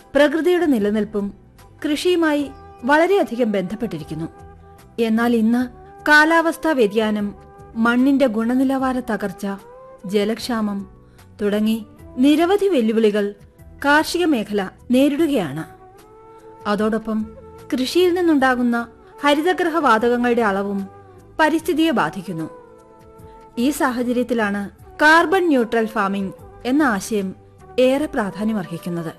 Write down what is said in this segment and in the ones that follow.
പ്രകൃതിയുടെ നിലനിൽപ്പും കൃഷിയുമായി വളരെയധികം ബന്ധപ്പെട്ടിരിക്കുന്നു എന്നാൽ ഇന്ന് കാലാവസ്ഥാ വ്യതിയാനം മണ്ണിന്റെ ഗുണനിലവാര തകർച്ച ജലക്ഷാമം തുടങ്ങി നിരവധി വെല്ലുവിളികൾ കാർഷിക മേഖല നേരിടുകയാണ് അതോടൊപ്പം കൃഷിയിൽ നിന്നുണ്ടാകുന്ന ഹരിതഗ്രഹ വാതകങ്ങളുടെ അളവും പരിസ്ഥിതിയെ ബാധിക്കുന്നു ഈ സാഹചര്യത്തിലാണ് കാർബൺ ന്യൂട്രൽ ഫാമിംഗ് എന്ന ആശയം ഏറെ പ്രാധാന്യമർഹിക്കുന്നത്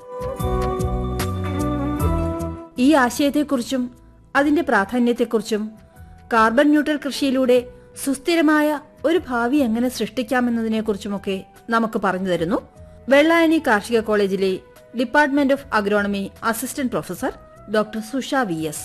ഈ ആശയത്തെക്കുറിച്ചും അതിന്റെ പ്രാധാന്യത്തെക്കുറിച്ചും കാർബൺ ന്യൂട്രൽ കൃഷിയിലൂടെ സുസ്ഥിരമായ ഒരു ഭാവി എങ്ങനെ സൃഷ്ടിക്കാമെന്നതിനെക്കുറിച്ചുമൊക്കെ നമുക്ക് പറഞ്ഞു തരുന്നു വെള്ളായണി കാർഷിക കോളേജിലെ department of agronomy assistant professor doctor Susha V S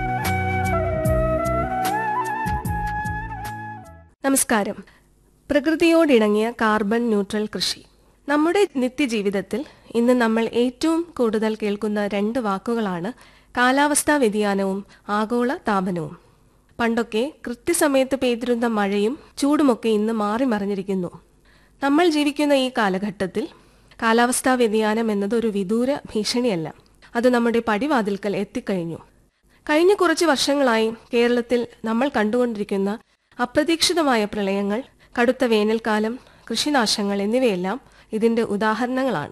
നമസ്കാരം പ്രകൃതിയോടിണങ്ങിയ കാർബൺ ന്യൂട്രൽ കൃഷി നമ്മുടെ നിത്യജീവിതത്തിൽ ഇന്ന് നമ്മൾ ഏറ്റവും കൂടുതൽ കേൾക്കുന്ന രണ്ട് വാക്കുകളാണ് കാലാവസ്ഥാ വ്യതിയാനവും ആഗോള താപനവും പണ്ടൊക്കെ കൃത്യസമയത്ത് പെയ്തിരുന്ന മഴയും ചൂടുമൊക്കെ ഇന്ന് മാറി മറിഞ്ഞിരിക്കുന്നു നമ്മൾ ജീവിക്കുന്ന ഈ കാലഘട്ടത്തിൽ കാലാവസ്ഥാ വ്യതിയാനം എന്നത് ഒരു വിദൂര ഭീഷണിയല്ല അത് നമ്മുടെ പടിവാതിൽക്കൽ എത്തിക്കഴിഞ്ഞു കഴിഞ്ഞ കുറച്ച് വർഷങ്ങളായി കേരളത്തിൽ നമ്മൾ കണ്ടുകൊണ്ടിരിക്കുന്ന അപ്രതീക്ഷിതമായ പ്രളയങ്ങൾ കടുത്ത വേനൽക്കാലം കൃഷിനാശങ്ങൾ എന്നിവയെല്ലാം ഇതിന്റെ ഉദാഹരണങ്ങളാണ്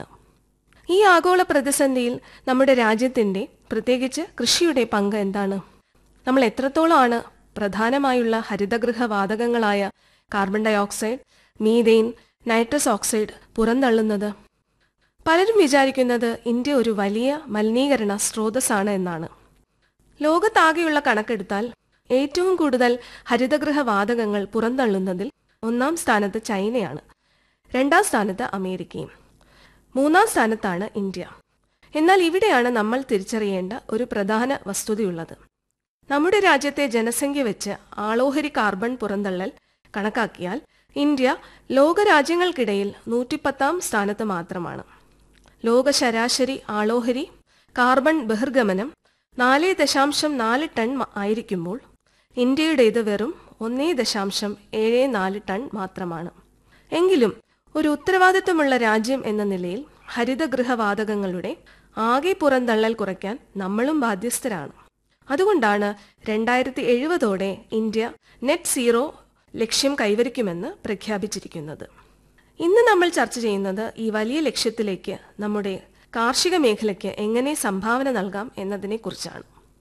ഈ ആഗോള പ്രതിസന്ധിയിൽ നമ്മുടെ രാജ്യത്തിന്റെ പ്രത്യേകിച്ച് കൃഷിയുടെ പങ്ക് എന്താണ് നമ്മൾ എത്രത്തോളമാണ് പ്രധാനമായുള്ള ഹരിതഗൃഹ വാതകങ്ങളായ carbon dioxide methane nitrous oxide പുറന്തള്ളുന്നത് പലരും വിചാരിക്കുന്നത് ഇന്ത്യ ഒരു വലിയ മലിനീകരണ സ്രോതസ്സാണ് എന്നാണ് ലോകത്താകെയുള്ള കണക്കെടുത്താൽ ഏറ്റവും കൂടുതൽ ഹരിതഗൃഹ വാതകങ്ങൾ പുറന്തള്ളുന്നതിൽ ഒന്നാം സ്ഥാനത്ത് ചൈനയാണ് രണ്ടാം സ്ഥാനത്ത് അമേരിക്കയും മൂന്നാം സ്ഥാനത്താണ് ഇന്ത്യ എന്നാൽ ഇവിടെയാണ് നമ്മൾ തിരിച്ചറിയേണ്ട ഒരു പ്രധാന വസ്തുതയുള്ളത് നമ്മുടെ രാജ്യത്തെ ജനസംഖ്യ വെച്ച് ആളോഹരി കാർബൺ പുറന്തള്ളൽ കണക്കാക്കിയാൽ ഇന്ത്യ ലോകരാജ്യങ്ങൾക്കിടയിൽ നൂറ്റിപ്പത്താം സ്ഥാനത്ത് മാത്രമാണ് ലോക ശരാശരി ആളോഹരി കാർബൺ ബഹിർഗമനം നാല് ദശാംശം നാല് ടൺ മ- ആയിരിക്കുമ്പോൾ ഇന്ത്യയുടേത് വെറും ഒന്നേ ദശാംശം ഏഴ് നാല് ടൺ മാത്രമാണ് എങ്കിലും ഒരു ഉത്തരവാദിത്വമുള്ള രാജ്യം എന്ന നിലയിൽ ഹരിതഗൃഹവാതകങ്ങളുടെ ആകെ പുറന്തള്ളൽ കുറയ്ക്കാൻ നമ്മളും ബാധ്യസ്ഥരാണ് അതുകൊണ്ടാണ് രണ്ടായിരത്തി എഴുപതോടെ ഇന്ത്യ നെറ്റ് സീറോ ലക്ഷ്യം കൈവരിക്കുമെന്ന് പ്രഖ്യാപിച്ചിരിക്കുന്നത് ഇന്ന് നമ്മൾ ചർച്ച ചെയ്യുന്നത് ഈ വലിയ ലക്ഷ്യത്തിലേക്ക് നമ്മുടെ കാർഷിക മേഖലയ്ക്ക് എങ്ങനെ സംഭാവന നൽകാം എന്നതിനെ കുറിച്ചാണ്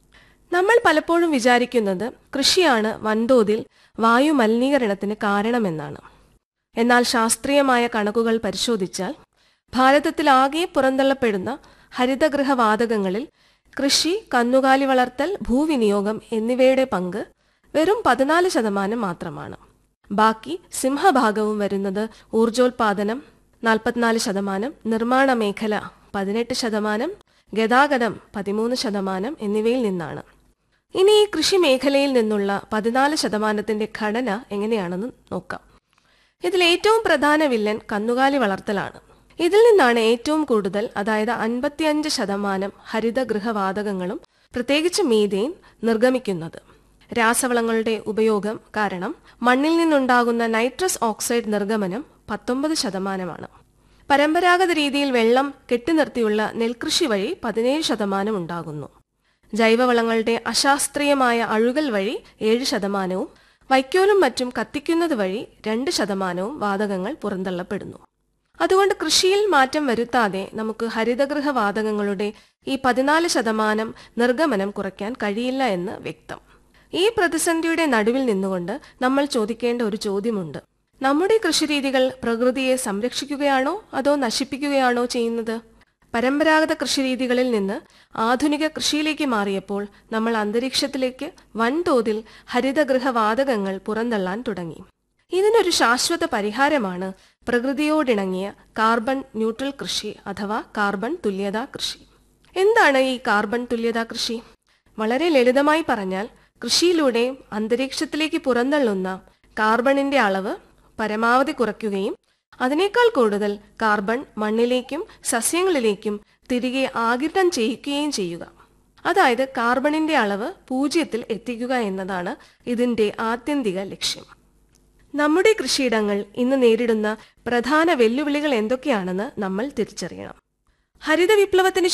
നമ്മൾ പലപ്പോഴും വിചാരിക്കുന്നത് കൃഷിയാണ് വൻതോതിൽ വായു മലിനീകരണത്തിന് കാരണമെന്നാണ് എന്നാൽ ശാസ്ത്രീയമായ കണക്കുകൾ പരിശോധിച്ചാൽ ഭാരതത്തിലാകെ പുറന്തള്ളപ്പെടുന്ന ഹരിതഗൃഹ വാതകങ്ങളിൽ കൃഷി കന്നുകാലി വളർത്തൽ ഭൂവിനിയോഗം എന്നിവയുടെ പങ്ക് വെറും പതിനാല് ശതമാനം മാത്രമാണ് ബാക്കി സിംഹഭാഗവും വരുന്നത് ഊർജോൽപാദനം നാൽപ്പത്തിനാല് ശതമാനം നിർമ്മാണ മേഖല പതിനെട്ട് ശതമാനം ഗതാഗതം പതിമൂന്ന് ശതമാനം എന്നിവയിൽ നിന്നാണ് ഇനി ഈ കൃഷി മേഖലയിൽ നിന്നുള്ള പതിനാല് ശതമാനത്തിന്റെ ഘടന എങ്ങനെയാണെന്ന് നോക്കാം ഇതിൽ ഏറ്റവും പ്രധാന വില്ലൻ കന്നുകാലി വളർത്തലാണ് ഇതിൽ നിന്നാണ് ഏറ്റവും കൂടുതൽ അതായത് അൻപത്തിയഞ്ച് ശതമാനം ഹരിതഗൃഹവാതകങ്ങളും പ്രത്യേകിച്ച് മീതെയിൻ നിർഗമിക്കുന്നത് രാസവളങ്ങളുടെ ഉപയോഗം കാരണം മണ്ണിൽ നിന്നുണ്ടാകുന്ന നൈട്രസ് ഓക്സൈഡ് നിർഗമനം പത്തൊമ്പത് ശതമാനമാണ് പരമ്പരാഗത രീതിയിൽ വെള്ളം കെട്ടിനിർത്തിയുള്ള നെൽകൃഷി വഴി പതിനേഴ് ശതമാനം ഉണ്ടാകുന്നു ജൈവവളങ്ങളുടെ അശാസ്ത്രീയമായ അഴുകൽ വഴി ഏഴ് ശതമാനവും വൈക്കോലും മറ്റും കത്തിക്കുന്നത് വഴി രണ്ട് ശതമാനവും വാതകങ്ങൾ പുറന്തള്ളപ്പെടുന്നു അതുകൊണ്ട് കൃഷിയിൽ മാറ്റം വരുത്താതെ നമുക്ക് ഹരിതഗൃഹ വാതകങ്ങളുടെ ഈ പതിനാല് ശതമാനം നിർഗമനം കുറയ്ക്കാൻ കഴിയില്ല എന്ന് വ്യക്തം ഈ പ്രതിസന്ധിയുടെ നടുവിൽ നിന്നുകൊണ്ട് നമ്മൾ ചോദിക്കേണ്ട ഒരു ചോദ്യമുണ്ട് നമ്മുടെ കൃഷിരീതികൾ പ്രകൃതിയെ സംരക്ഷിക്കുകയാണോ അതോ നശിപ്പിക്കുകയാണോ ചെയ്യുന്നത് പരമ്പരാഗത കൃഷിരീതികളിൽ നിന്ന് ആധുനിക കൃഷിയിലേക്ക് മാറിയപ്പോൾ നമ്മൾ അന്തരീക്ഷത്തിലേക്ക് വൻതോതിൽ ഹരിതഗൃഹവാതകങ്ങൾ പുറന്തള്ളാൻ തുടങ്ങി ഇതിനൊരു ശാശ്വത പരിഹാരമാണ് പ്രകൃതിയോടിണങ്ങിയ കാർബൺ ന്യൂട്രൽ കൃഷി അഥവാ കാർബൺ തുല്യതാ കൃഷി എന്താണ് ഈ കാർബൺ തുല്യതാ കൃഷി വളരെ ലളിതമായി പറഞ്ഞാൽ കൃഷിയിലൂടെ അന്തരീക്ഷത്തിലേക്ക് പുറന്തള്ളുന്ന കാർബണിന്റെ അളവ് പരമാവധി കുറയ്ക്കുകയും അതിനേക്കാൾ കൂടുതൽ കാർബൺ മണ്ണിലേക്കും സസ്യങ്ങളിലേക്കും തിരികെ ആകിരണം ചെയ്യിക്കുകയും ചെയ്യുക അതായത് കാർബണിന്റെ അളവ് പൂജ്യത്തിൽ എത്തിക്കുക എന്നതാണ് ഇതിന്റെ ആത്യന്തിക ലക്ഷ്യം നമ്മുടെ കൃഷിയിടങ്ങൾ ഇന്ന് നേരിടുന്ന പ്രധാന വെല്ലുവിളികൾ എന്തൊക്കെയാണെന്ന് നമ്മൾ തിരിച്ചറിയണം ഹരിത വിപ്ലവത്തിന്